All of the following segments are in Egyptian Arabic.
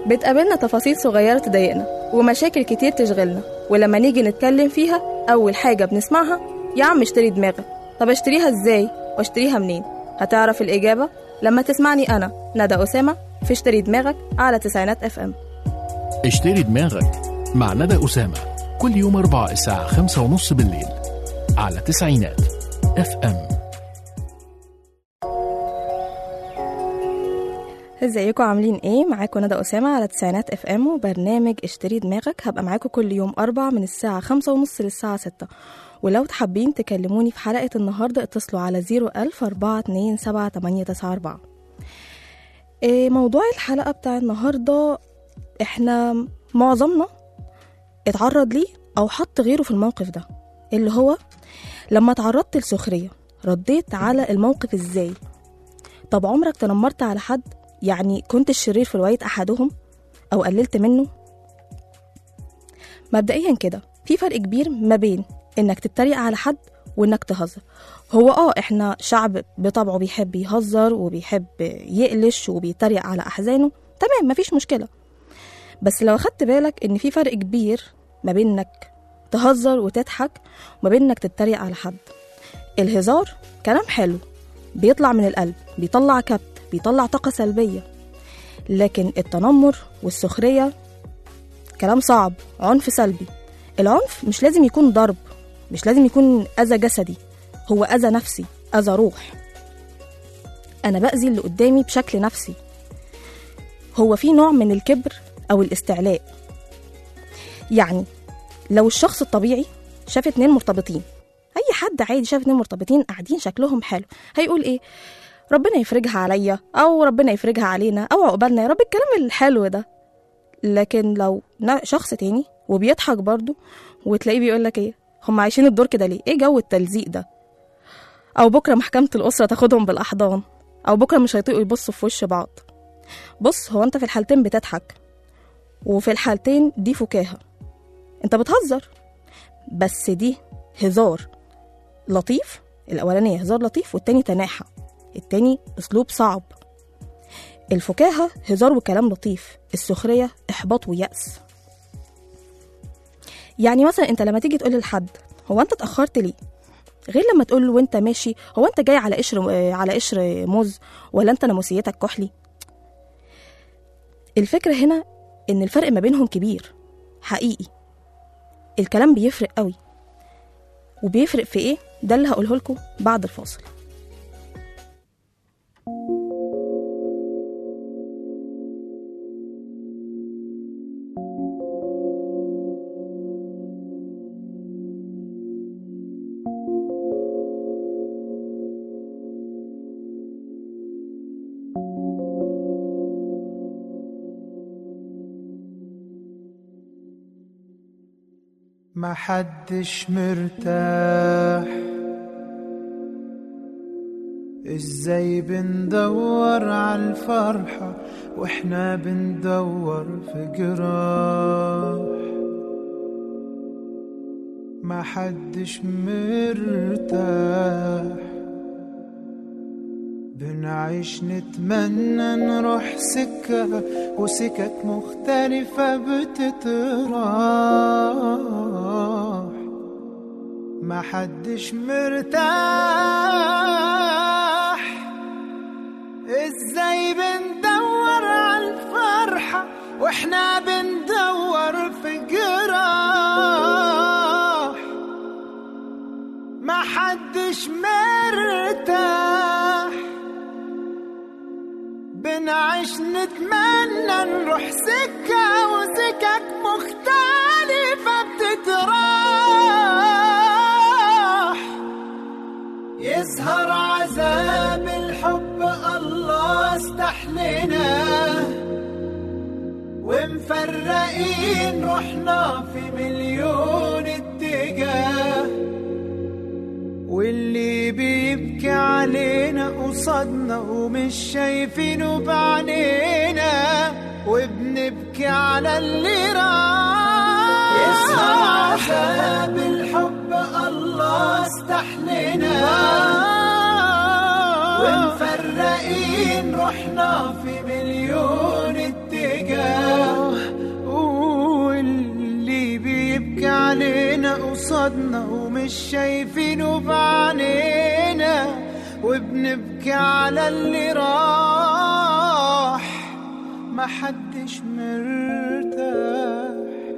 بتقابلنا تفاصيل صغيرة تضايقنا ومشاكل كتير تشغلنا ولما نيجي نتكلم فيها أول حاجة بنسمعها يا عم اشتري دماغك طب اشتريها ازاي واشتريها منين هتعرف الإجابة لما تسمعني أنا ندى أسامة في اشتري دماغك على تسعينات اف ام اشتري دماغك مع ندى أسامة كل يوم أربعة الساعة خمسة ونص بالليل على تسعينات اف ام ازيكم عاملين ايه معاكم ندى اسامه على تسعينات اف ام وبرنامج اشتري دماغك هبقى معاكم كل يوم اربع من الساعه خمسة ونص للساعه ستة ولو تحبين تكلموني في حلقه النهارده اتصلوا على زيرو ألف أربعة اتنين سبعة تمانية تسعة أربعة إيه موضوع الحلقه بتاع النهارده احنا معظمنا اتعرض ليه او حط غيره في الموقف ده اللي هو لما تعرضت لسخريه رديت على الموقف ازاي طب عمرك تنمرت على حد يعني كنت الشرير في رواية أحدهم أو قللت منه مبدئيا كده في فرق كبير ما بين إنك تتريق على حد وإنك تهزر هو اه احنا شعب بطبعه بيحب يهزر وبيحب يقلش وبيتريق على أحزانه تمام مفيش مشكلة بس لو أخدت بالك إن في فرق كبير ما بين إنك تهزر وتضحك وما بين إنك تتريق على حد الهزار كلام حلو بيطلع من القلب بيطلع كبت بيطلع طاقة سلبية لكن التنمر والسخرية كلام صعب عنف سلبي العنف مش لازم يكون ضرب مش لازم يكون أذى جسدي هو أذى نفسي أذى روح أنا بأذي اللي قدامي بشكل نفسي هو في نوع من الكبر أو الاستعلاء يعني لو الشخص الطبيعي شاف اتنين مرتبطين أي حد عادي شاف اتنين مرتبطين قاعدين شكلهم حلو هيقول إيه ربنا يفرجها عليا او ربنا يفرجها علينا او عقبالنا يا رب الكلام الحلو ده لكن لو نا- شخص تاني وبيضحك برضه وتلاقيه بيقول لك ايه هم عايشين الدور كده ليه ايه جو التلزيق ده او بكره محكمه الاسره تاخدهم بالاحضان او بكره مش هيطيقوا يبصوا في وش بعض بص هو انت في الحالتين بتضحك وفي الحالتين دي فكاهه انت بتهزر بس دي هزار لطيف الاولانيه هزار لطيف والتاني تناحه التاني أسلوب صعب الفكاهة هزار وكلام لطيف السخرية إحباط ويأس يعني مثلا أنت لما تيجي تقول لحد هو أنت اتأخرت ليه؟ غير لما تقول له وأنت ماشي هو أنت جاي على قشر آه، على قشر موز ولا أنت ناموسيتك كحلي؟ الفكرة هنا إن الفرق ما بينهم كبير حقيقي الكلام بيفرق قوي وبيفرق في إيه؟ ده اللي هقوله لكم بعد الفاصل ما حدش مرتاح ازاي بندور على الفرحة واحنا بندور في جراح ما حدش مرتاح بنعيش نتمنى نروح سكة وسكك مختلفة بتتراح ما حدش مرتاح ازاي بندور على الفرحة واحنا بندور في جراح ما حدش مرتاح بنعيش نتمنى نروح سكة وسكك مختلفة بتتراح يظهر عذاب الحب الله استحلنا ومفرقين روحنا في مليون اتجاه واللي بيبكي علينا قصادنا ومش شايفينه بعينينا وبنبكي على اللي راح يسمع عذاب الحب الله استحلنا ومفرقين روحنا في مليون اتجاه قصادنا ومش شايفينه بعينينا وبنبكي على اللي راح محدش مرتاح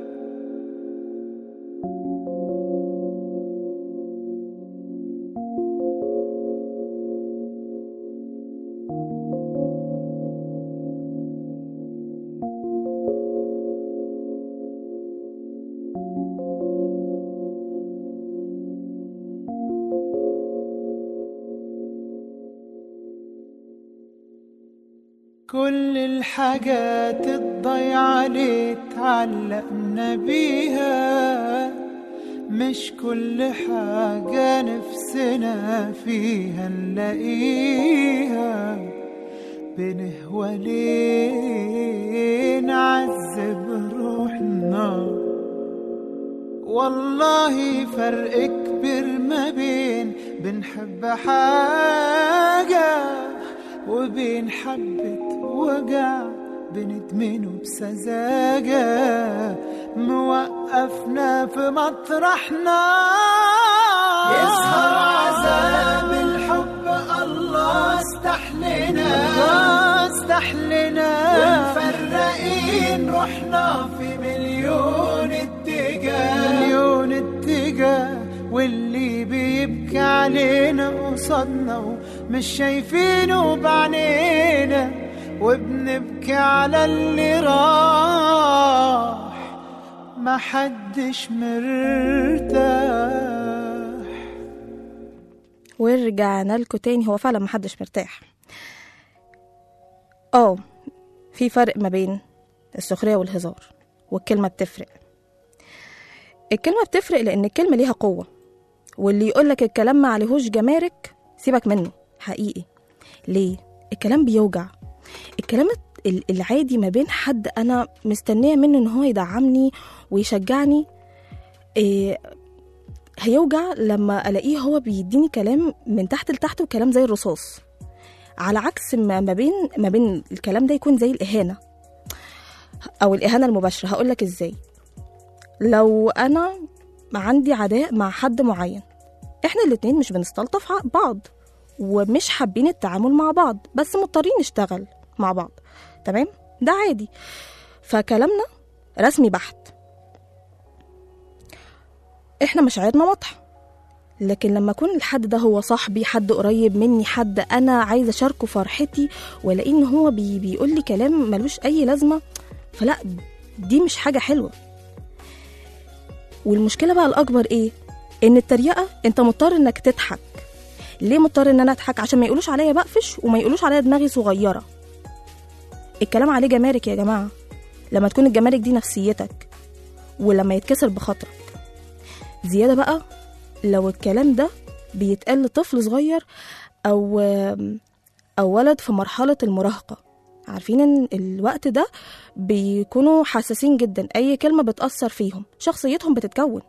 كل الحاجات الضيعة اللي اتعلقنا بيها مش كل حاجة نفسنا فيها نلاقيها بنهوى ليه نعذب روحنا والله فرق كبير ما بين بنحب حاجة وبين حبة وجع بندمنه بسذاجة موقفنا في مطرحنا يظهر عذاب الحب الله استحلنا استحلنا ومفرقين روحنا في مليون اتجاه مليون اتجاه واللي بيبكي علينا قصادنا ومش شايفينه بعينينا وبنبكي على اللي راح محدش مرتاح ورجعنا لكم تاني هو فعلا محدش مرتاح اه في فرق ما بين السخرية والهزار والكلمة بتفرق الكلمة بتفرق لأن الكلمة ليها قوة واللي يقولك الكلام ما عليهوش جمارك سيبك منه حقيقي ليه؟ الكلام بيوجع الكلام ال- العادي ما بين حد أنا مستنية منه إن هو يدعمني ويشجعني إيه هيوجع لما الاقيه هو بيديني كلام من تحت لتحت وكلام زي الرصاص على عكس ما ما بين ما بين الكلام ده يكون زي الاهانه او الاهانه المباشره هقول لك ازاي لو انا عندي عداء مع حد معين احنا الاتنين مش بنستلطف ع- بعض ومش حابين التعامل مع بعض بس مضطرين نشتغل مع بعض تمام ده عادي فكلامنا رسمي بحت احنا مشاعرنا واضحه لكن لما اكون الحد ده هو صاحبي حد قريب مني حد انا عايزه اشاركه فرحتي والاقيه ان هو بي بيقول لي كلام ملوش اي لازمه فلا دي مش حاجه حلوه والمشكله بقى الاكبر ايه ان التريقه انت مضطر انك تضحك ليه مضطر ان انا اضحك عشان ما يقولوش عليا بقفش وما يقولوش عليا دماغي صغيره الكلام عليه جمارك يا جماعه لما تكون الجمارك دي نفسيتك ولما يتكسر بخاطرك زيادة بقى لو الكلام ده بيتقال لطفل صغير أو أو ولد في مرحلة المراهقة عارفين ان الوقت ده بيكونوا حساسين جدا اي كلمة بتأثر فيهم شخصيتهم بتتكون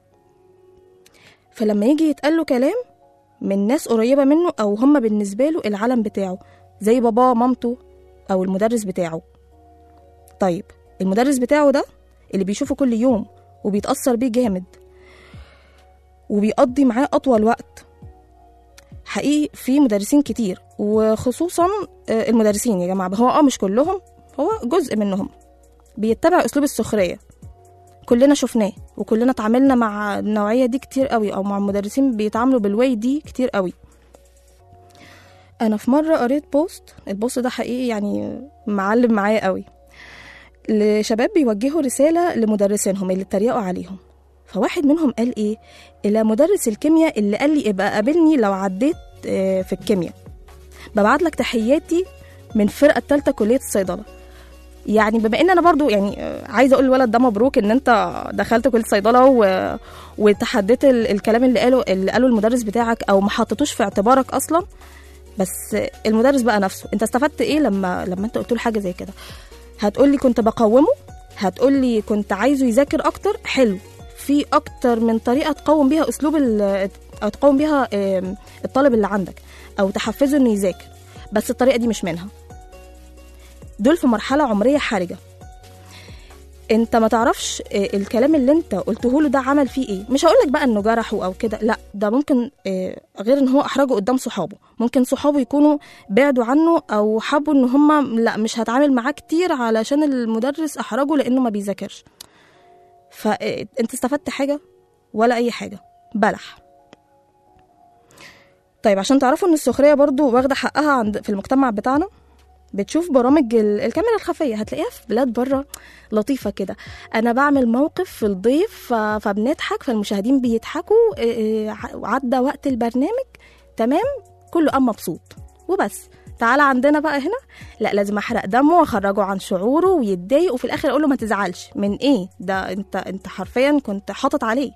فلما يجي يتقال له كلام من ناس قريبة منه او هم بالنسبة له العالم بتاعه زي باباه مامته او المدرس بتاعه طيب المدرس بتاعه ده اللي بيشوفه كل يوم وبيتأثر بيه جامد وبيقضي معاه أطول وقت حقيقي في مدرسين كتير وخصوصا آه، المدرسين يا جماعة هو اه مش كلهم هو جزء منهم بيتبع أسلوب السخرية كلنا شفناه وكلنا اتعاملنا مع النوعية دي كتير قوي أو مع مدرسين بيتعاملوا بالواي دي كتير قوي أنا في مرة قريت بوست البوست ده حقيقي يعني معلم معايا قوي لشباب بيوجهوا رسالة لمدرسينهم اللي اتريقوا عليهم فواحد منهم قال ايه الى مدرس الكيمياء اللي قال لي ابقى قابلني لو عديت آه، في الكيمياء ببعت لك تحياتي من فرقه الثالثه كليه الصيدله يعني بما ان انا برضو يعني آه، عايزه اقول الولد ده مبروك ان انت دخلت كليه صيدله و... وتحديت ال... الكلام اللي قاله اللي قاله المدرس بتاعك او ما حطيتوش في اعتبارك اصلا بس المدرس بقى نفسه انت استفدت ايه لما لما انت قلت له حاجه زي كده هتقولي كنت بقومه هتقولي كنت عايزه يذاكر اكتر حلو في اكتر من طريقه تقوم بيها اسلوب ال- او تقوم بيها آم، الطالب اللي عندك او تحفزه انه يذاكر بس الطريقه دي مش منها دول في مرحله عمريه حرجه انت ما تعرفش آه، الكلام اللي انت قلته له ده عمل فيه ايه مش هقول لك بقى انه جرحه او كده لا ده ممكن آه، غير ان هو احرجه قدام صحابه ممكن صحابه يكونوا بعدوا عنه او حبوا ان هم لا مش هتعامل معاه كتير علشان المدرس احرجه لانه ما بيذاكرش فانت استفدت حاجه ولا اي حاجه بلح طيب عشان تعرفوا ان السخريه برضو واخده حقها عند في المجتمع بتاعنا بتشوف برامج ال- الكاميرا الخفيه هتلاقيها في بلاد بره لطيفه كده انا بعمل موقف في الضيف ف- فبنضحك فالمشاهدين بيضحكوا إيه إيه، ع- عدى وقت البرنامج تمام كله قام مبسوط وبس تعالى عندنا بقى هنا لا لازم احرق دمه واخرجه عن شعوره ويتضايق وفي الاخر اقول له ما تزعلش من ايه ده انت انت حرفيا كنت حاطط عليه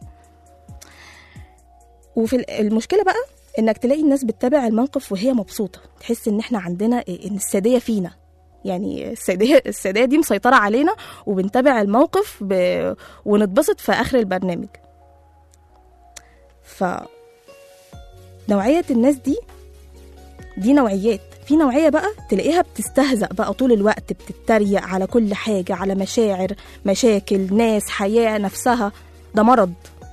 وفي ال- المشكله بقى انك تلاقي الناس بتتابع الموقف وهي مبسوطه تحس ان احنا عندنا إيه، ان الساديه فينا يعني الساديه الساديه دي مسيطره علينا وبنتابع الموقف ب... ونتبسط في اخر البرنامج ف نوعيه الناس دي دي نوعيات في نوعيه بقى تلاقيها بتستهزأ بقى طول الوقت بتتريق على كل حاجه على مشاعر مشاكل ناس حياه نفسها ده مرض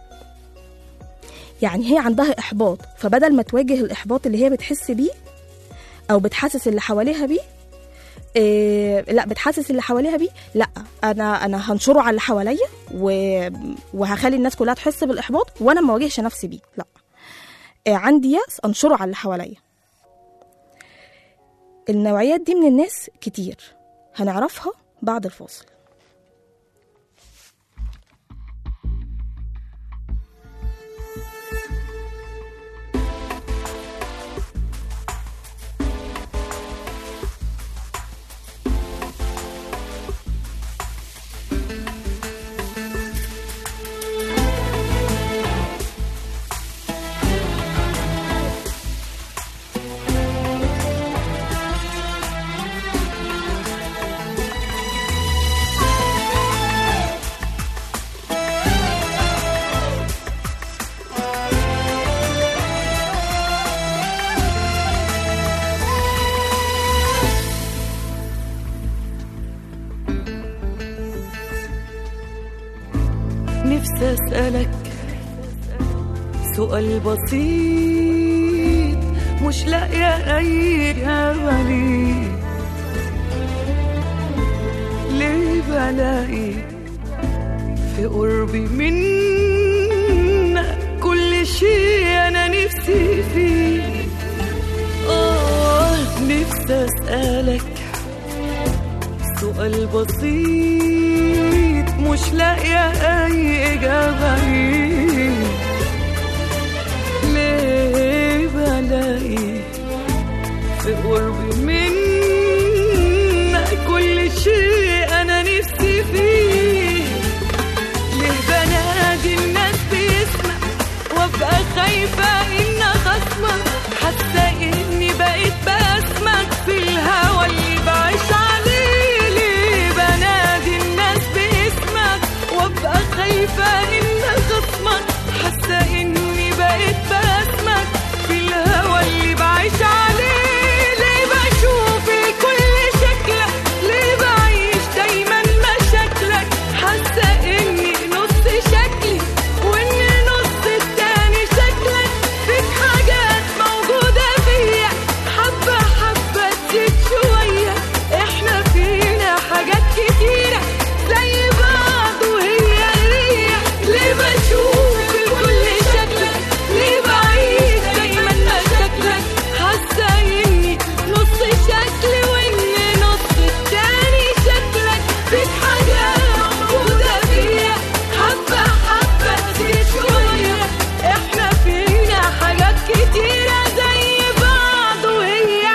يعني هي عندها احباط فبدل ما تواجه الاحباط اللي هي بتحس بيه او بتحسس اللي حواليها بيه إيه لا بتحسس اللي حواليها بيه لا انا انا هنشره على اللي حواليا و- وهخلي الناس كلها تحس بالاحباط وانا ما واجهش نفسي بيه لا إيه عندي يأس انشره على اللي حواليا النوعيات دي من الناس كتير هنعرفها بعد الفاصل نفسي أسألك سؤال بسيط مش لاقية أي إجابة ليه ليه بلاقي في قربي منك كل شيء أنا نفسي فيه آه نفسي أسألك سؤال بسيط مش لاقية أي إجابة ليه ليه بلاقي في قربي منك كل شيء أنا نفسي فيه ليه بنادي الناس باسمك وابقى خايفة إن خصمك حاسة إني بقيت باسمك في الهوى اللي بعيش عليه ليه بنادي الناس باسمك وابقى خايفة إن خصمك حاسة إني بقيت باسمك في الهوى اللي بعيش عليه ليه بشوف كل شكلك ليه بعيش دايما مشاكلك حاسة إني نص شكلي وإن نص التاني شكلك فيك حاجات موجودة فيا حبة حبة تزيد شوية إحنا فينا حاجات كتيرة زي بعض وهي هي ليه بشوف كل شكلك ليه بعيد دايما مشاكلك حاسة إني نص شكلي وإن نص التاني شكلك فيك حاجات موجودة فيا حبة حبة تزيد شوية إحنا فينا حاجات كتيرة زي بعض وهي هي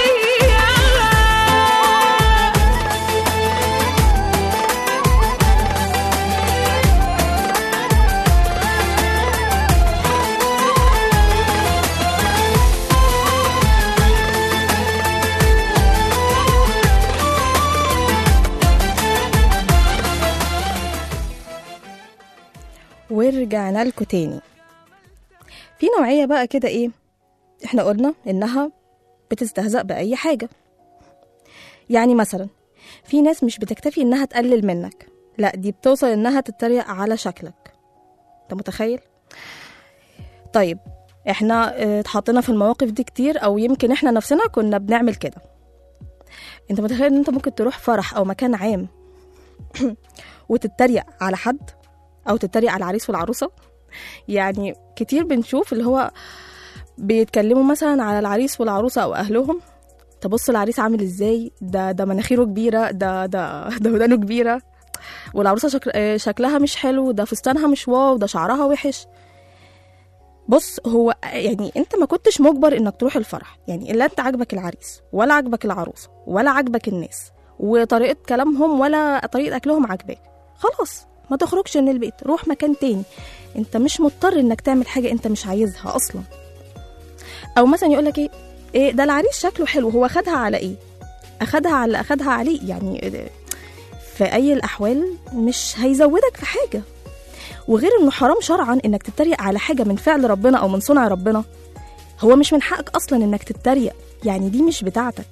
ورجعنا لكم تاني في نوعية بقى كده ايه احنا قلنا انها بتستهزأ بأي حاجة يعني مثلا في ناس مش بتكتفي انها تقلل منك لا دي بتوصل انها تتريق على شكلك انت متخيل طيب احنا اه، اتحطينا في المواقف دي كتير او يمكن احنا نفسنا كنا بنعمل كده انت متخيل ان انت ممكن تروح فرح او مكان عام وتتريق على حد او تتريق على العريس والعروسه يعني كتير بنشوف اللي هو بيتكلموا مثلا على العريس والعروسه او اهلهم تبص العريس عامل ازاي ده ده مناخيره كبيره ده ده ده ودانه كبيره والعروسه شكل آه، شكلها مش حلو ده فستانها مش واو ده شعرها وحش بص هو يعني انت ما كنتش مجبر انك تروح الفرح يعني لا انت عاجبك العريس ولا عاجبك العروسه ولا عاجبك الناس وطريقه كلامهم ولا طريقه اكلهم عاجباك خلاص ما تخرجش من البيت روح مكان تاني انت مش مضطر انك تعمل حاجه انت مش عايزها اصلا او مثلا يقول لك ايه ايه ده العريس شكله حلو هو خدها على ايه اخدها على اخدها عليه يعني في اي الاحوال مش هيزودك في حاجه وغير انه حرام شرعا انك تتريق على حاجه من فعل ربنا او من صنع ربنا هو مش من حقك اصلا انك تتريق يعني دي مش بتاعتك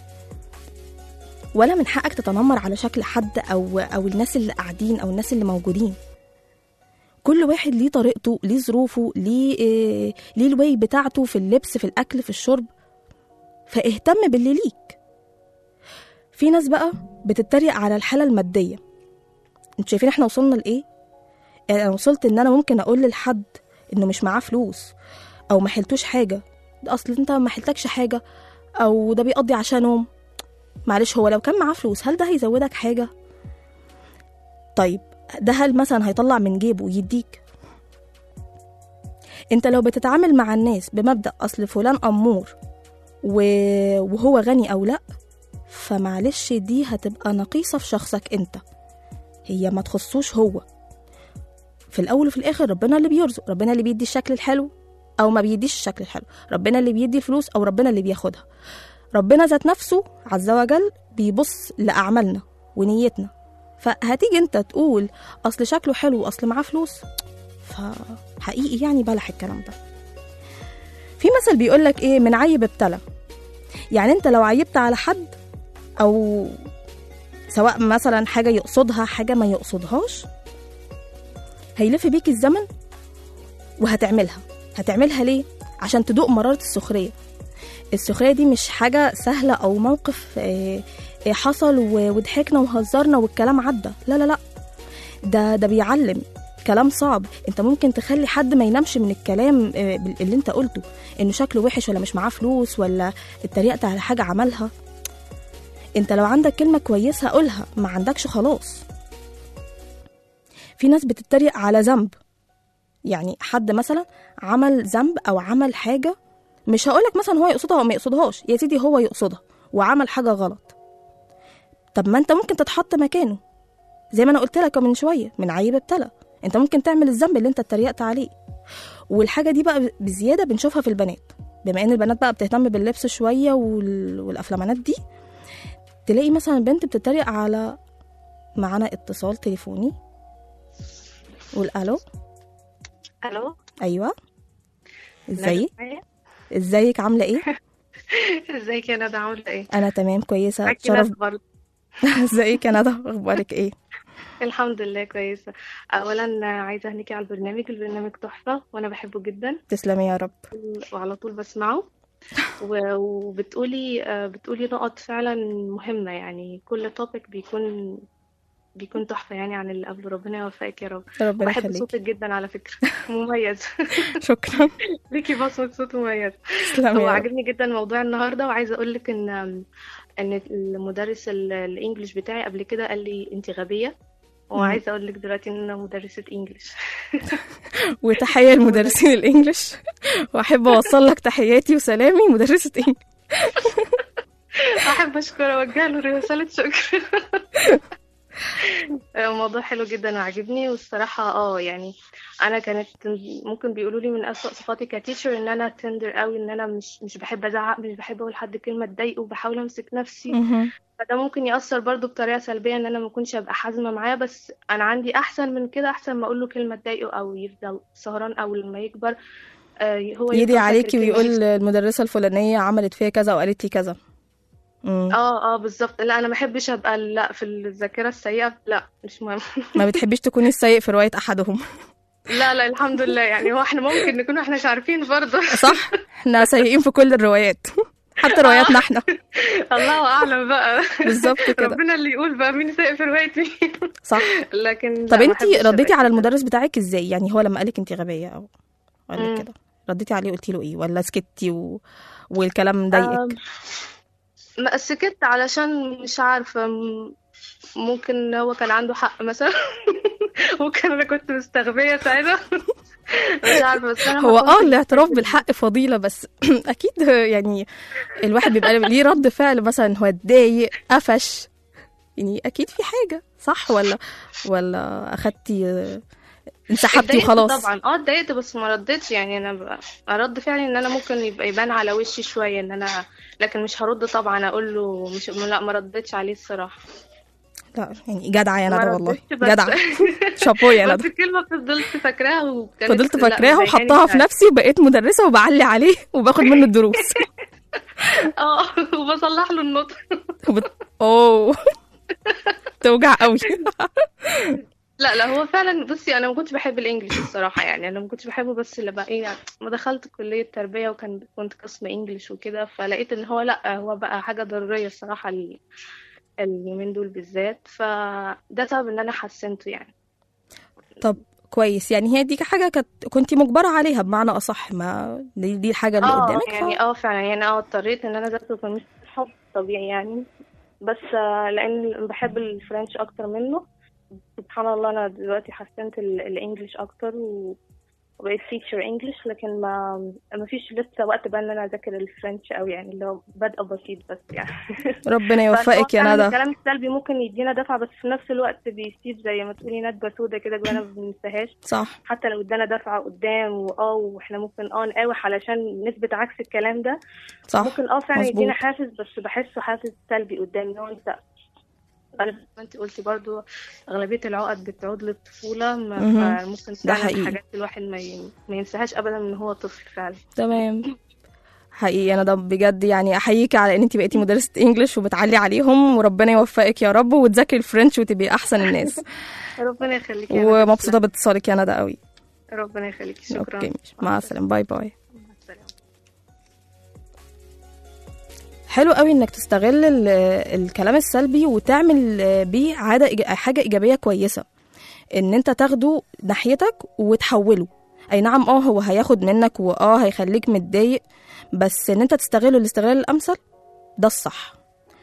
ولا من حقك تتنمر على شكل حد او او الناس اللي قاعدين او الناس اللي موجودين كل واحد ليه طريقته ليه ظروفه ليه إيه ليه الواي بتاعته في اللبس في الاكل في الشرب فاهتم باللي ليك في ناس بقى بتتريق على الحاله الماديه انتوا شايفين احنا وصلنا لايه انا وصلت ان انا ممكن اقول لحد انه مش معاه فلوس او ما حلتوش حاجه ده اصل انت ما حلتكش حاجه او ده بيقضي عشانهم معلش هو لو كان معاه فلوس هل ده هيزودك حاجه طيب ده هل مثلا هيطلع من جيبه يديك انت لو بتتعامل مع الناس بمبدأ اصل فلان امور و- وهو غني او لا فمعلش دي هتبقى نقيصة في شخصك انت هي ما تخصوش هو في الاول وفي الاخر ربنا اللي بيرزق ربنا اللي بيدي الشكل الحلو او ما بيديش الشكل الحلو ربنا اللي بيدي الفلوس او ربنا اللي بياخدها ربنا ذات نفسه عز وجل بيبص لاعمالنا ونيتنا فهتيجي انت تقول اصل شكله حلو اصل معاه فلوس فحقيقي يعني بلح الكلام ده في مثل بيقول لك ايه من عيب ابتلى يعني انت لو عيبت على حد او سواء مثلا حاجه يقصدها حاجه ما يقصدهاش هيلف بيك الزمن وهتعملها هتعملها ليه عشان تدوق مرارة السخرية السخرية دي مش حاجة سهلة أو موقف آه، آه، حصل و- وضحكنا وهزرنا والكلام عدى لا لا لا ده ده بيعلم كلام صعب انت ممكن تخلي حد ما ينامش من الكلام آه، بال- اللي انت قلته انه شكله وحش ولا مش معاه فلوس ولا اتريقت على حاجة عملها انت لو عندك كلمة كويسة قولها ما عندكش خلاص في ناس بتتريق على ذنب يعني حد مثلا عمل ذنب او عمل حاجة مش هقولك مثلا هو يقصدها او ما يقصدهاش يا سيدي هو يقصدها وعمل حاجة غلط طب ما انت ممكن تتحط مكانه زي ما انا قلت لك من شوية من عيب ابتلى انت ممكن تعمل الذنب اللي انت اتريقت عليه والحاجة دي بقى بزيادة بنشوفها في البنات بما ان البنات بقى بتهتم باللبس شوية وال... والافلامانات دي تلاقي مثلا بنت بتتريق على معانا اتصال تليفوني قول الو الو ايوه ندى ازيك معايا؟ ازيك عامله ايه ازيك يا ندى عامله ايه انا تمام كويسه معاكي شرف ندى برضه ازيك يا ندى اخبارك ايه الحمد لله كويسه اولا عايزه اهنيكي على البرنامج البرنامج تحفه وانا بحبه جدا تسلمي يا رب وعلى طول بسمعه و- وبتقولي آه، بتقولي نقط فعلا مهمه يعني كل توبيك بيكون بيكون تحفه يعني عن اللي قبله ربنا يوفقك يا رب ربنا بحب يخليك صوتك جدا على فكره مميز شكرا ليكي بصمه صوت مميز تسلمي هو يا رب عاجبني جدا موضوع النهارده وعايزه اقول لك ان ان المدرس ال- الانجليش بتاعي قبل كده قال لي انت غبيه وعايزه اقول لك دلوقتي ان انا مدرسه انجليش وتحيه لمدرسين الانجليش واحب اوصل لك تحياتي وسلامي مدرسه انجليش احب اشكر اوجه له رساله شكر موضوع حلو جدا وعجبني والصراحه اه يعني انا كانت ممكن بيقولوا لي من اسوأ صفاتي كتيشر ان انا تندر قوي ان انا مش مش بحب ازعق مش بحب اقول لحد كلمه تضايقه وبحاول امسك نفسي مهم. فده ممكن يأثر برضو بطريقة سلبية ان انا ما اكونش ابقى حازمة معاه بس انا عندي احسن من كده احسن ما اقول له كلمة تضايقه او يفضل سهران او لما يكبر آه، هو يدي يفضل فاكر عليكي الكلمة ويقول دي. المدرسه الفلانيه عملت فيا كذا وقالت لي كذا مم. اه اه بالظبط لا انا ما بحبش ابقى لا في الذاكره السيئه لا مش مهم ما بتحبيش تكوني السيء في روايه احدهم لا لا الحمد لله يعني هو احنا ممكن نكون احنا مش عارفين برضه صح احنا سيئين في كل الروايات حتى رواياتنا احنا الله اعلم بقى بالظبط كده ربنا اللي يقول بقى مين سايق في روايتي صح لكن طب لا، ما انت بحبش رديتي أبقى على كده. المدرس بتاعك ازاي يعني هو لما قالك انت غبيه او قال مم. لك كده رديتي عليه قلتي له ايه ولا سكتي و... والكلام أم، ضايقك ما سكت علشان مش عارفة م- ممكن هو كان عنده حق مثلا ممكن انا كنت مستغبية ساعتها مش عارفة بس انا ما هو اه كنتش الاعتراف بحب- بالحق فضيله بس اكيد يعني الواحد بيبقى ليه رد فعل مثلا هو اتضايق قفش يعني اكيد في حاجه صح ولا ولا اخدتي انسحبتي اتضايقت وخلاص طبعا اه اتضايقت بس ما ردتش يعني انا ب- رد فعلي ان انا ممكن يبقى يبان على وشي شوية ان انا لكن مش هرد طبعا اقول له مش لا ما ردتش عليه الصراحة لا يعني جدعه يا ما ندى والله ردتش بس- جدعه شابو يا بس ندى الكلمة فضلت فاكراها وكانت فضلت لا، فاكراها مضايقاني وحطها في فعلا. نفسي وبقيت مدرسه وبعلي عليه وباخد منه الدروس اه وبصلح له النطق وبت... اوه توجع قوي لا لا هو فعلا بصي انا ما كنتش بحب الانجليش الصراحه يعني انا ما كنتش بحبه بس اللي بقى ايه يعني ما دخلت كليه تربيه وكان كنت قسم انجليش وكده فلقيت ان هو لا هو بقى حاجه ضروريه الصراحه ال- اليومين دول بالذات فده سبب ان انا حسنته يعني طب كويس يعني هي دي حاجه كانت كنت مجبره عليها بمعنى اصح ما دي, دي الحاجه اللي اه قدامك يعني ف... اه فعلا يعني اه اضطريت ان انا اذاكر كان مش حب طبيعي يعني بس آه، لان بحب الفرنش اكتر منه سبحان الله انا دلوقتي حسنت ال- الانجليش اكتر و- وبقيت تيتشر انجليش لكن ما ما فيش لسه وقت بقى ان انا اذاكر الفرنش قوي يعني اللي هو بدء بسيط بس يعني ربنا فهو يوفقك يا فعلاً ندى الكلام السلبي ممكن يدينا دفعة بس في نفس الوقت بيسيب زي ما تقولي ندبة سودا كده جوانا ما بننساهاش صح حتى لو ادانا دفعة قدام واه واحنا ممكن اه نقاوح علشان نثبت عكس الكلام ده صح ممكن اه فعلا مظبوط. يدينا حافز بس بحسه حافز سلبي قدام ان هو انت غالبا زي ما انت قلتي برضو اغلبيه العقد بتعود للطفوله ما- مهم. فممكن ده فعلا حقيقي. حاجات الواحد ما, ي... ما ينساهاش ابدا من هو طفل فعلا تمام حقيقي انا ده بجد يعني احييكي على ان انت بقيتي مدرسه انجليش وبتعلي عليهم وربنا يوفقك يا رب وتذاكري الفرنش وتبقي احسن الناس ربنا يخليكي يا ندى. ومبسوطه باتصالك يا ندى قوي ربنا يخليكي شكرا اوكي ماشي. مع السلامه باي باي مع السلامه حلو قوي انك تستغل ال- الكلام السلبي وتعمل بيه عاده إيج- حاجه ايجابيه كويسه ان انت تاخده ناحيتك وتحوله اي نعم اه هو هياخد منك واه هيخليك متضايق بس ان انت تستغله الاستغلال الامثل ده الصح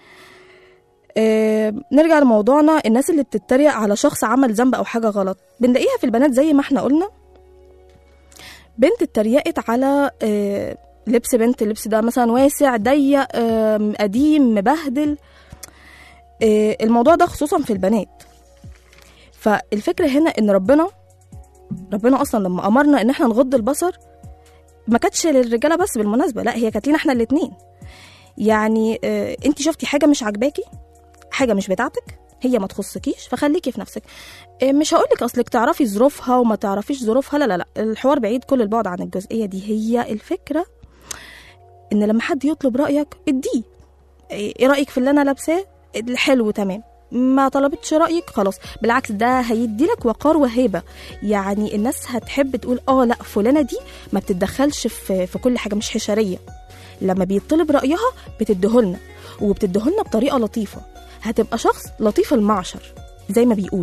آه نرجع لموضوعنا الناس اللي بتتريق على شخص عمل ذنب او حاجه غلط بنلاقيها في البنات زي ما احنا قلنا بنت اتريقت على آه لبس بنت اللبس ده مثلا واسع ضيق آم، قديم مبهدل آه، الموضوع ده خصوصا في البنات فالفكرة هنا ان ربنا ربنا اصلا لما امرنا ان احنا نغض البصر ما كانتش للرجاله بس بالمناسبه لا هي كانت لينا احنا الاتنين يعني آه، انت شفتي حاجه مش عاجباكي حاجه مش بتاعتك هي ما تخصكيش فخليكي في نفسك آه، مش هقولك اصلك تعرفي ظروفها وما تعرفيش ظروفها لا لا لا الحوار بعيد كل البعد عن الجزئيه دي هي الفكره ان لما حد يطلب رايك اديه ايه رايك في اللي انا لابساه الحلو تمام ما طلبتش رايك خلاص بالعكس ده هيديلك وقار وهيبه يعني الناس هتحب تقول اه لا فلانه دي ما بتتدخلش في في كل حاجه مش حشريه لما بيطلب رايها بتديهولنا وبتديهولنا بطريقه لطيفه هتبقى شخص لطيف المعشر زي ما بيقول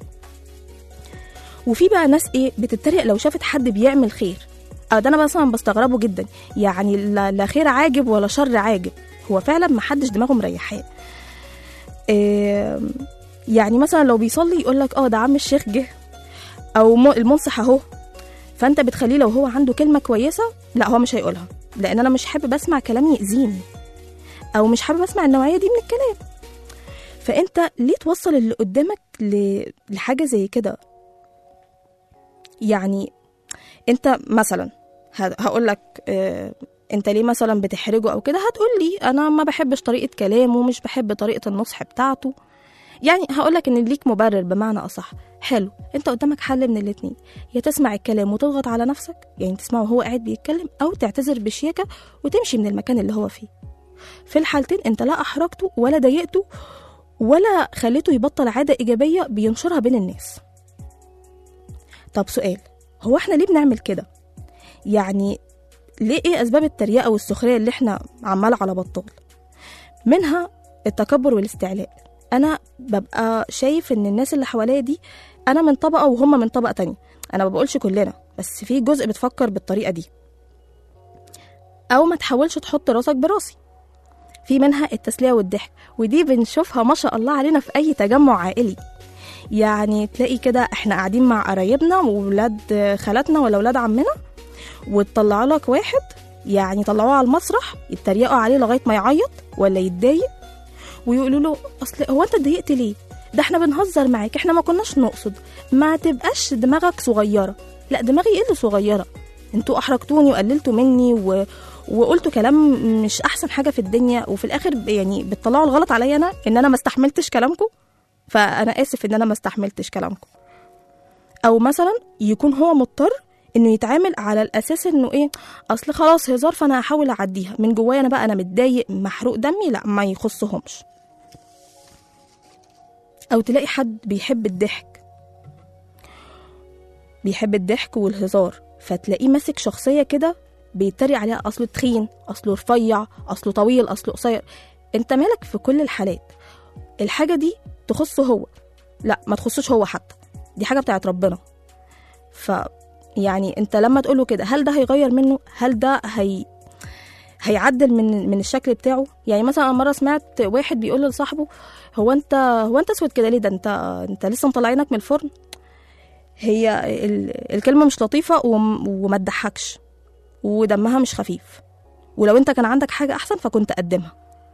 وفي بقى ناس ايه بتتريق لو شافت حد بيعمل خير اه ده انا مثلا بستغربه جدا يعني لا, لا خير عاجب ولا شر عاجب هو فعلا محدش دماغه مريحاه إيه يعني مثلا لو بيصلي يقول لك اه ده عم الشيخ جه او م- المنصح اهو فانت بتخليه لو هو عنده كلمه كويسه لا هو مش هيقولها لان انا مش حابب اسمع كلام يأذيني او مش حابب اسمع النوعيه دي من الكلام فانت ليه توصل اللي قدامك ل... لحاجه زي كده يعني انت مثلا هقول لك اه انت ليه مثلا بتحرجه او كده هتقول لي انا ما بحبش طريقه كلامه مش بحب طريقه النصح بتاعته يعني هقول لك ان ليك مبرر بمعنى اصح حلو انت قدامك حل من الاتنين يا تسمع الكلام وتضغط على نفسك يعني تسمعه وهو قاعد بيتكلم او تعتذر بشياكه وتمشي من المكان اللي هو فيه في الحالتين انت لا احرجته ولا ضايقته ولا خليته يبطل عاده ايجابيه بينشرها بين الناس طب سؤال هو احنا ليه بنعمل كده يعني ليه ايه اسباب التريقه والسخريه اللي احنا عمال على بطال منها التكبر والاستعلاء انا ببقى شايف ان الناس اللي حواليا دي انا من طبقه وهم من طبقه تانية انا ما بقولش كلنا بس في جزء بتفكر بالطريقه دي او ما تحاولش تحط راسك براسي في منها التسليه والضحك ودي بنشوفها ما شاء الله علينا في اي تجمع عائلي يعني تلاقي كده احنا قاعدين مع قرايبنا وولاد خالاتنا ولا ولاد عمنا وتطلع لك واحد يعني طلعوه على المسرح يتريقوا عليه لغايه ما يعيط ولا يتضايق ويقولوا له اصل هو انت اتضايقت ليه ده احنا بنهزر معاك احنا ما كناش نقصد ما تبقاش دماغك صغيره لا دماغي ايه اللي صغيره انتوا احرجتوني وقللتوا مني و... وقلتوا كلام مش احسن حاجه في الدنيا وفي الاخر ب- يعني بتطلعوا الغلط عليا انا ان انا ما استحملتش كلامكم فانا اسف ان انا ما استحملتش كلامكم او مثلا يكون هو مضطر انه يتعامل على الاساس انه ايه اصل خلاص هزار فانا هحاول اعديها من جوايا انا بقى انا متضايق محروق دمي لا ما يخصهمش او تلاقي حد بيحب الضحك بيحب الضحك والهزار فتلاقيه ماسك شخصيه كده بيتريق عليها اصله تخين اصله رفيع اصله طويل اصله قصير انت مالك في كل الحالات الحاجه دي تخصه هو لا ما تخصوش هو حتى دي حاجه بتاعت ربنا ف يعني انت لما تقوله كده هل ده هيغير منه هل ده هي هيعدل من من الشكل بتاعه يعني مثلا أنا مره سمعت واحد بيقول لصاحبه هو انت هو انت اسود كده ليه ده انت انت لسه مطلعينك من الفرن هي ال... الكلمه مش لطيفه وم... وما تضحكش ودمها مش خفيف ولو انت كان عندك حاجه احسن فكنت قدمها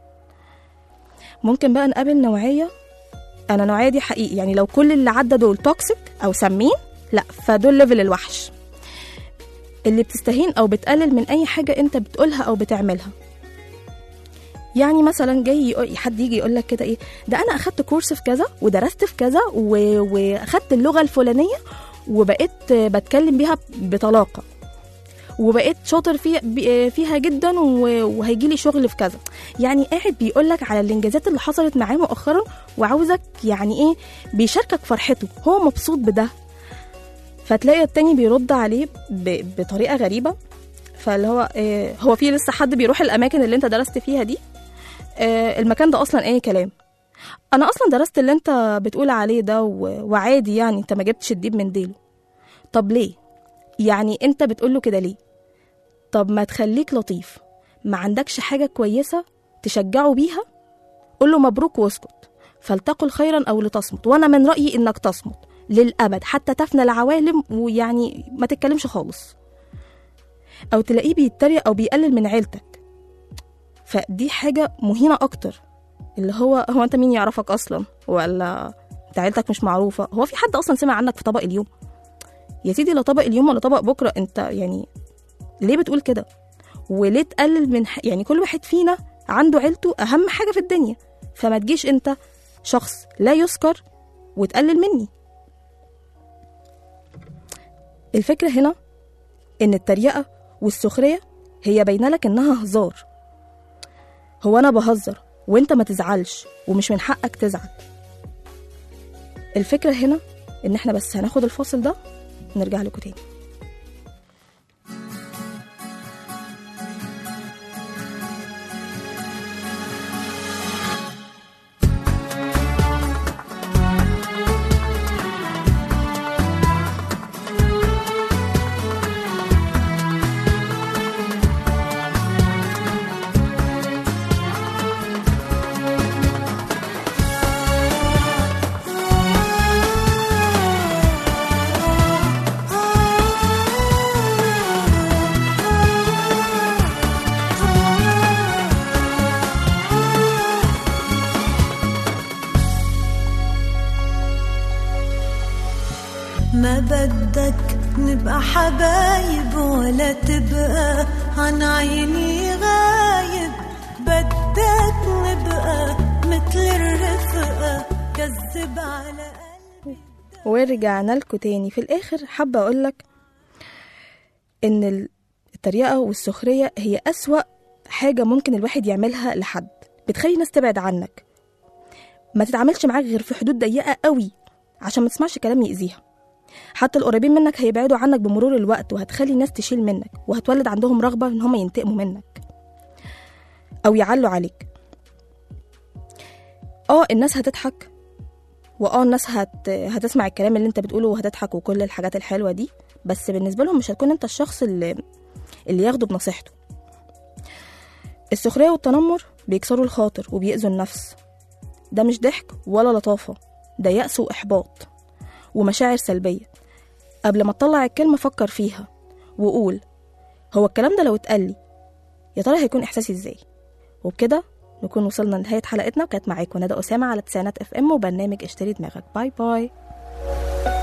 ممكن بقى نقابل نوعيه انا النوعيه دي حقيقي يعني لو كل اللي عدى دول توكسيك او سمين لا فدول ليفل الوحش اللي بتستهين او بتقلل من اي حاجه انت بتقولها او بتعملها يعني مثلا جاي يقول- حد يجي يقول لك كده ايه ده انا اخدت كورس في كذا ودرست في كذا و- واخدت اللغه الفلانيه وبقيت بتكلم بيها بطلاقه وبقيت شاطر فيها بي- فيها جدا وهيجي لي شغل في كذا يعني قاعد بيقول لك على الانجازات اللي حصلت معاه مؤخرا وعاوزك يعني ايه بيشاركك فرحته هو مبسوط بده فتلاقي التاني بيرد عليه ب- بطريقه غريبه فاللي هو إيه هو في لسه حد بيروح الاماكن اللي انت درست فيها دي إيه المكان ده اصلا اي كلام انا اصلا درست اللي انت بتقول عليه ده و- وعادي يعني انت ما جبتش الديب من ديله طب ليه يعني انت بتقوله كده ليه طب ما تخليك لطيف ما عندكش حاجه كويسه تشجعه بيها قول له مبروك واسكت فلتقل خيرا او لتصمت وانا من رايي انك تصمت للابد حتى تفنى العوالم ويعني ما تتكلمش خالص او تلاقيه بيتريق او بيقلل من عيلتك فدي حاجه مهينه اكتر اللي هو هو انت مين يعرفك اصلا ولا انت عيلتك مش معروفه هو في حد اصلا سمع عنك في طبق اليوم يا سيدي لا طبق اليوم ولا طبق بكره انت يعني ليه بتقول كده وليه تقلل من ح... يعني كل واحد فينا عنده عيلته اهم حاجه في الدنيا فما تجيش انت شخص لا يذكر وتقلل مني الفكره هنا ان التريقه والسخريه هي باينه لك انها هزار هو انا بهزر وانت ما تزعلش ومش من حقك تزعل الفكره هنا ان احنا بس هناخد الفاصل ده نرجع لكم تاني ما بدك نبقى حبايب ولا تبقى عن عيني غايب بدك نبقى مثل الرفقة كذب على قلبي ورجعنا لكم تاني في الاخر حابه اقولك ان ال- التريقه والسخريه هي اسوا حاجة ممكن الواحد يعملها لحد بتخلي الناس تبعد عنك ما تتعاملش معاك غير في حدود ضيقة قوي عشان ما تسمعش كلام يأذيها حتى القريبين منك هيبعدوا عنك بمرور الوقت وهتخلي الناس تشيل منك وهتولد عندهم رغبة ان هم ينتقموا منك او يعلوا عليك اه الناس هتضحك واه الناس هت... هتسمع الكلام اللي انت بتقوله وهتضحك وكل الحاجات الحلوة دي بس بالنسبة لهم مش هتكون انت الشخص اللي اللي ياخده بنصيحته السخرية والتنمر بيكسروا الخاطر وبيأذوا النفس ده مش ضحك ولا لطافة ده يأس وإحباط ومشاعر سلبية قبل ما تطلع الكلمة فكر فيها وقول هو الكلام ده لو اتقال لي يا ترى هيكون إحساسي إزاي وبكده نكون وصلنا لنهاية حلقتنا وكانت معاكم ندى أسامة على تسعينات اف ام وبرنامج اشتري دماغك باي باي